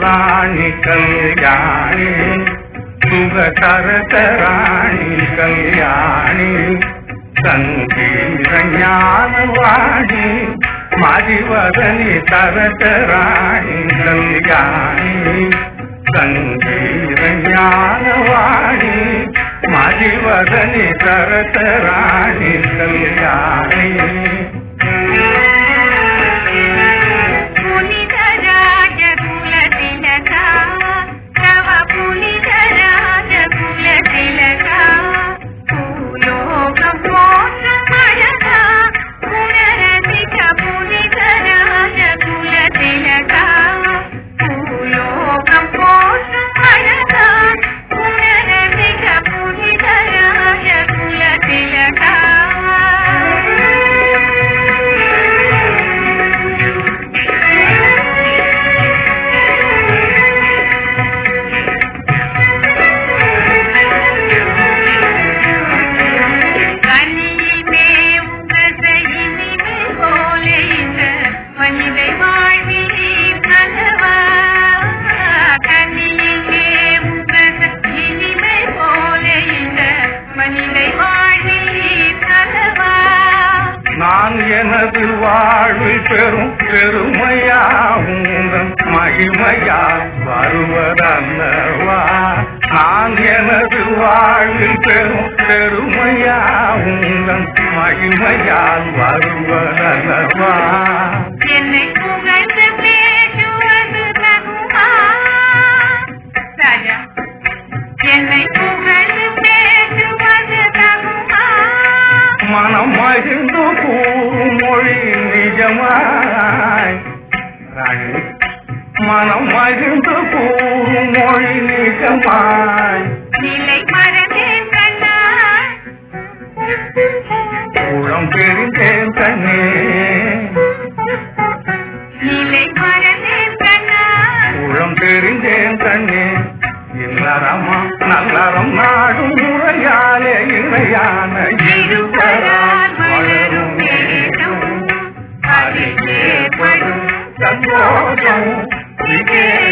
ராணி கல்யாணி சுகசரசராணி கல்யாணி சங்கீத ஞானவாணி மதிவதனி சரசராணி கல்யாணி சங்கீத ஞானவாணி மதிவதனி சரசராணி கல்யாணி புனிதராஜ குலதிலகா தவ புனிதராஜ குலதிலகா பூலோகம் போற்றும் அழகா குணரசிக புனிதராஜ குலதிலகா பூலோகம் போற்றும் அழகா குணரசிக புனிதராஜ குலதிலகா கனியிலே உங்கத இனிமை போல இந்த மனிதை வாழ்வில் கலவா கனியிலே உங்கத இனிமை போல இந்த மனிதை வாழ்வில் கலவா நான் எனது வாழ்வில் பெரும் பெருமையா உங்கள் மகிமையா வருவதல்லவா நான் எனது வாழ்வில் பெரும் பெருமையா உங்கள் மகிமையால் வருவதல்லவா என்னை புகழ்ந்து பேசுவது தகுமா ராஜா என்னை புகழ்ந்து பேசுவது தகுமா மனம் மகிழ்ந்து கூறும் மொழி நிஜமாய் ராணி மனம் மகிழ்ந்து கூறும் மொழி நிஜமாய் நிலை மறந்தேன் கண்ணா உளம் தெரிந்தேன் கண்ணே நிலை மறந்தேன் கண்ணா உளம் தெரிந்தேன் கண்ணே இல்லறமா நல்லறம் நாடும் முறையாலே இணையான இருவரால் வளரும் நேரம் அதில் ஏற்படும் சந்தோஷம் இதே